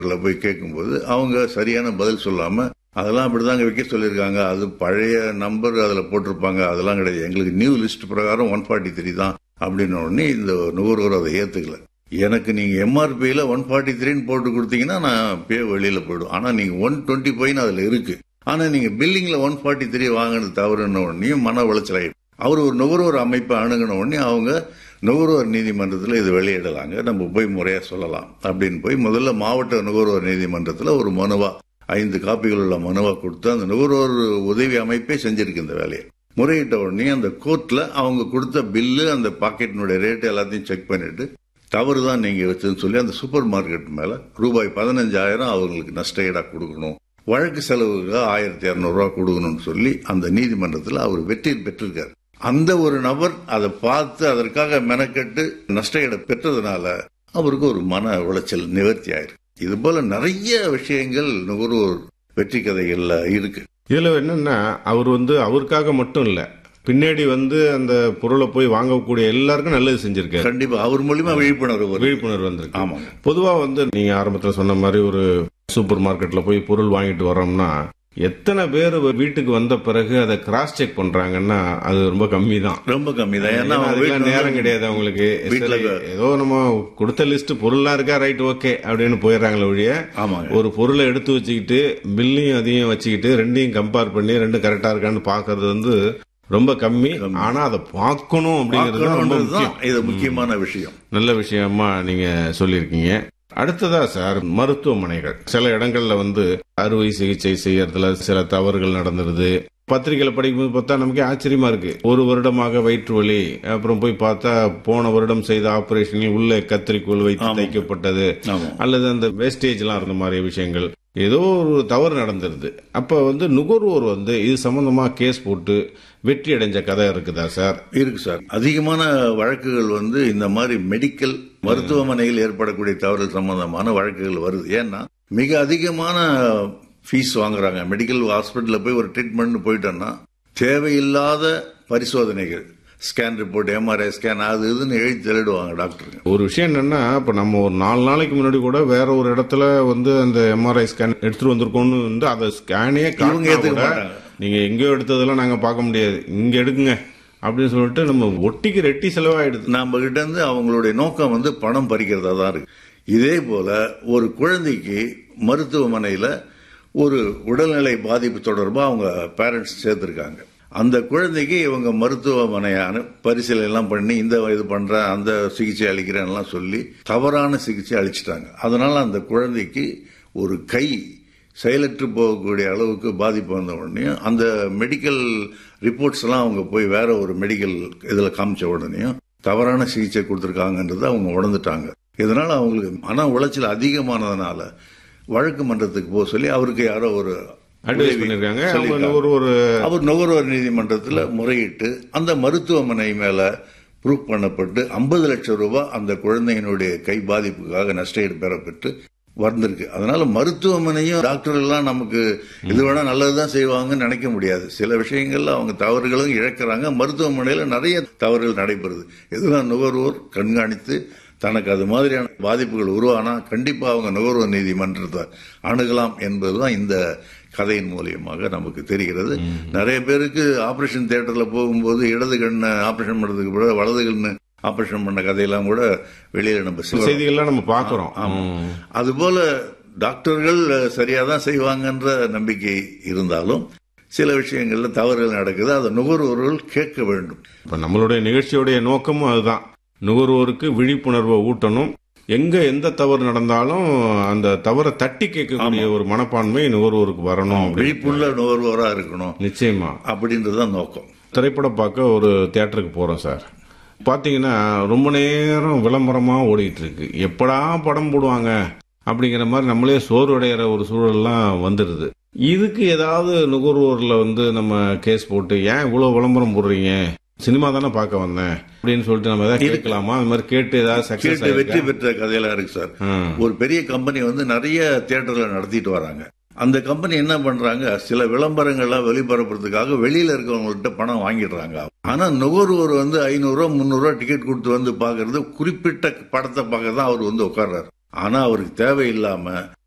போய் கேட்கும்போது அவங்க சரியான பதில் சொல்லாம அதெல்லாம் அப்படிதாங்க வைக்க சொல்லியிருக்காங்க அது பழைய நம்பர் அதுல போட்டிருப்பாங்க அதெல்லாம் கிடையாது எங்களுக்கு நியூ லிஸ்ட் பிரகாரம் ஒன் ஃபார்ட்டி த்ரீ தான் அப்படின்னு உடனே இந்த நுகர்வோர் அதை ஏத்துக்கல எனக்கு நீங்க எம்ஆர்பியில ஒன் ஃபார்ட்டி த்ரீன்னு போட்டு கொடுத்தீங்கன்னா நான் பே வெளியில போயிடும் ஆனா நீங்க ஒன் டுவெண்ட்டி ஃபைவ்னு அதுல இருக்கு ஆனா நீங்க பில்லிங்ல ஒன் ஃபார்ட்டி த்ரீ வாங்கினது தவறுன உடனே மன உளைச்சல் ஆயிடும் அவர் ஒரு நுகர்வோர் அமைப்பை அணுகின உடனே அவங்க நுகர்வோர் நீதிமன்றத்தில் இது வெளியிடலாங்க நம்ம போய் முறையா சொல்லலாம் அப்படின்னு போய் முதல்ல மாவட்ட நுகர்வோர் நீதிமன்றத்தில் ஒரு மனுவா ஐந்து காப்பிகள் உள்ள மனுவா கொடுத்து அந்த நுகர்வோர் உதவி அமைப்பே செஞ்சிருக்கு இந்த வேலையை முறையிட்ட உடனே அந்த கோர்ட்ல அவங்க கொடுத்த பில்லு அந்த பாக்கெட்டினுடைய ரேட் எல்லாத்தையும் செக் பண்ணிட்டு தவறு தான் நீங்க வச்சதுன்னு சொல்லி அந்த சூப்பர் மார்க்கெட் மேல ரூபாய் பதினஞ்சாயிரம் அவங்களுக்கு நஷ்ட ஈடா கொடுக்கணும் வழக்கு செலவுக்கு ஆயிரத்தி இரநூறுவா கொடுக்கணும்னு சொல்லி அந்த நீதிமன்றத்தில் அவர் வெற்றி பெற்றிருக்காரு அந்த ஒரு நபர் அதை பார்த்து அதற்காக மெனக்கெட்டு நஷ்ட ஈடை பெற்றதுனால அவருக்கு ஒரு மன உளைச்சல் நிவர்த்தி ஆயிருக்கு இது போல நிறைய விஷயங்கள் நுகர்வோர் வெற்றி கதைகள்ல இருக்கு இதுல என்னன்னா அவர் வந்து அவருக்காக மட்டும் இல்ல பின்னாடி வந்து அந்த பொருளை போய் வாங்கக்கூடிய எல்லாருக்கும் நல்லது செஞ்சிருக்காரு கண்டிப்பா அவர் மூலியமா விழிப்புணர்வு வருது. விழிப்புணர்வு வந்திருக்கு ஆமாங்க பொதுவா வந்து நீங்க ஆரம்பத்துல சொன்ன மாதிரி ஒரு சூப்பர் மார்க்கெட்ல போய் பொருள் வாங்கிட்டு வர்றோம்னா எத்தனை பேர் வீட்டுக்கு வந்த பிறகு அதை கிராஸ் செக் பண்றாங்கன்னா அது ரொம்ப கம்மி தான் ரொம்ப கம்மி தான் ஏன்னா அவங்க அதுக்கெல்லாம் வீட்டுல நேரம் வந்து- கிடையாது அவங்களுக்கு வீட்டுல சரி, ஏதோ நம்ம கொடுத்த லிஸ்ட் பொருள்லாம் இருக்கா ரைட் ஓகே அப்படின்னு போயிடுறாங்களே ஒழிய ஆமாங்க ஒரு பொருளை எடுத்து வச்சுக்கிட்டு பில்லையும் அதையும் வச்சுக்கிட்டு ரெண்டையும் கம்பேர் பண்ணி ரெண்டும் கரெக்டா இருக்கான்னு பாக்குறது வந்து ரொம்ப கம்மி ஆனா அதை பார்க்கணும் அப்படிங்கிறது தான் ரொம்ப பார்க்கணுன்றதுதான் முக்கியம் இது முக்கியமான விஷயம் நல்ல விஷயமா நீங்க சொல்லியிருக்கீங்க அடுத்ததா சார் மருத்துவமனைகள் சில இடங்கள்ல வந்து அறுவை சிகிச்சை செய்யறதுல சில தவறுகள் நடந்துருது பத்திரிகையில படிக்கும்போது பார்த்தா நமக்கே ஆச்சரியமா இருக்கு ஒரு வருடமாக வயிற்று வலி அப்புறம் போய் பார்த்தா போன வருடம் செய்த ஆபரேஷனில் உள்ள கத்திரிக்கோள் வைத்து ஆமா. தைக்கப்பட்டது ஆமா அல்லது அந்த வேஸ்டேஜ் எல்லாம் இருந்த மாதிரி விஷயங்கள் ஏதோ ஒரு தவறு நடந்துருது அப்ப வந்து நுகர்வோர் வந்து இது சம்பந்தமா கேஸ் போட்டு வெற்றி அடைஞ்ச கதை இருக்குதா சார் இருக்கு சார் அதிகமான வழக்குகள் வந்து இந்த மாதிரி மெடிக்கல் மருத்துவமனையில் ஏற்படக்கூடிய தவறுகள் சம்பந்தமான வழக்குகள் வருது ஏன்னா மிக அதிகமான ஃபீஸ் வாங்குறாங்க மெடிக்கல் ஹாஸ்பிட்டல்ல போய் ஒரு ட்ரீட்மெண்ட் போயிட்டோம்னா தேவையில்லாத பரிசோதனைகள் ஸ்கேன் ரிப்போர்ட் எம்ஆர்ஐ ஸ்கேன் அது இதுன்னு எழுதி தெளிடுவாங்க டாக்டருங்க ஒரு விஷயம் என்னன்னா இப்ப நம்ம ஒரு நாலு நாளைக்கு முன்னாடி கூட வேற ஒரு இடத்துல வந்து அந்த எம்ஆர்ஐ ஸ்கேன் எடுத்துட்டு வந்திருக்கோம்னு வந்து அதை ஸ்கேனே இவங்க ஏத்துக்க கூட மாட்டாங்க. நீங்க எங்கேயோ எடுத்ததெல்லாம் நாங்க பார்க்க முடியாது இங்க எடுக்குங்க அப்படின்னு சொல்லிட்டு நம்ம ஒட்டிக்கு ரெட்டி செலவாயிடுது நம்ம கிட்ட இருந்து அவங்களுடைய நோக்கம் வந்து பணம் பறிக்கிறதா தான் இருக்கு இதே போல ஒரு குழந்தைக்கு மருத்துவமனையில ஒரு உடல்நிலை பாதிப்பு தொடர்பா அவங்க பேரண்ட்ஸ் சேர்த்திருக்காங்க அந்த குழந்தைக்கு இவங்க மருத்துவமனையான பரிசீலனை எல்லாம் பண்ணி இந்த இது பண்றேன் அந்த சிகிச்சை அளிக்கிறேன்லாம் சொல்லி தவறான சிகிச்சை அளிச்சிட்டாங்க அதனால அந்த குழந்தைக்கு ஒரு கை செயலற்று போகக்கூடிய அளவுக்கு பாதிப்பு வந்த உடனே அந்த மெடிக்கல் ரிப்போர்ட்ஸ் எல்லாம் அவங்க போய் வேற ஒரு மெடிக்கல் இதில் காமிச்ச உடனேயும் தவறான சிகிச்சை கொடுத்துருக்காங்கன்றதை அவங்க உணர்ந்துட்டாங்க இதனால அவங்களுக்கு மன உளைச்சல் அதிகமானதுனால வழக்கு மன்றத்துக்கு போக சொல்லி அவருக்கு யாரோ ஒரு அட்வைஸ் உதவி பண்ணிருக்காங்க அவங்க சொல்லியிருக்காங்க. ஒரு ஒரு அவர் நுகர்வோர் நீதிமன்றத்தில் முறையிட்டு அந்த மருத்துவமனை மேல ப்ரூஃப் பண்ணப்பட்டு ஐம்பது லட்சம் ரூபாய் அந்த குழந்தையினுடைய கை பாதிப்புக்காக நஷ்டஈடு பெறப்பட்டு வந்திருக்கு அதனால மருத்துவமனையும் டாக்டர் எல்லாம் நமக்கு இது வேணா நல்லதுதான் செய்வாங்கன்னு நினைக்க முடியாது சில விஷயங்கள்ல அவங்க தவறுகளும் இழக்கிறாங்க மருத்துவமனையில நிறைய தவறுகள் நடைபெறுது இதெல்லாம் நுகர்வோர் கண்காணித்து தனக்கு அது மாதிரியான பாதிப்புகள் உருவானா கண்டிப்பா அவங்க நுகர்வோர் நீதிமன்றத்தை அணுகலாம் என்பதுதான் இந்த கதையின் மூலியமாக நமக்கு தெரிகிறது நிறைய பேருக்கு ஆபரேஷன் தியேட்டர்ல போகும்போது இடது கண்ணை ஆபரேஷன் பண்ணதுக்கு பிறகு வலது கண்ணு ஆபரேஷன் பண்ண கதையெல்லாம் கூட வெளியில நம்ம சில- செய்திகள்லாம் நம்ம பாக்குறோம் ம். அதுபோல டாக்டர்கள் சரியா தான் செய்வாங்கன்ற நம்பிக்கை இருந்தாலும் சில விஷயங்கள்ல தவறுகள் நடக்குது அதை நுகர்வோர்கள் கேட்க வேண்டும் இப்ப நம்மளுடைய நிகழ்ச்சியுடைய நோக்கமும் அதுதான் நுகர்வோருக்கு விழிப்புணர்வை ஊட்டணும் எங்க எந்த தவறு நடந்தாலும் அந்த தவறை தட்டி கேட்கக்கூடிய ஒரு மனப்பான்மை நுகர்வோருக்கு வரணும் அப்படின்னு. விழிப்புள்ள நுகர்வோரா இருக்கணும் நிச்சயமா அப்படின்றதுதான் நோக்கம் திரைப்படம் பார்க்க ஒரு தியேட்டருக்கு போறோம் சார் பாத்தீங்கன்னா ரொம்ப நேரம் விளம்பரமா ஓடிட்டு இருக்கு எப்படா படம் போடுவாங்க அப்படிங்கிற மாதிரி நம்மளே சோர்வடைகிற ஒரு சூழல்லாம் வந்துடுது இதுக்கு ஏதாவது நுகர்வோர்ல வந்து நம்ம கேஸ் போட்டு ஏன் இவ்வளவு விளம்பரம் போடுறீங்க சினிமா தானே பார்க்க வந்தேன் அப்படின்னு சொல்லிட்டு நம்ம ஏதாவது கேட்கலாமா அது மாதிரி கேட்டு ஏதாவது சக்சஸ் கேட்டு வெற்றி பெற்ற கதையெல்லாம் இருக்கு சார் ஒரு பெரிய கம்பெனி வந்து நிறைய தியேட்டர்ல நடத்திட்டு வராங்க அந்த கம்பெனி என்ன பண்றாங்க சில விளம்பரங்கள்லாம் வெளிப்பரப்புறதுக்காக வெளியில இருக்கவங்கள்ட்ட பணம் வாங்கிடுறாங்க ஆனா நுகர்வோர் வந்து ஐநூறு ரூபா முந்நூறு ரூபா டிக்கெட் கொடுத்து வந்து பாக்குறது குறிப்பிட்ட படத்தை பார்க்க தான் அவர் வந்து உட்கார்றாரு ஆனா அவருக்கு தேவையில்லாம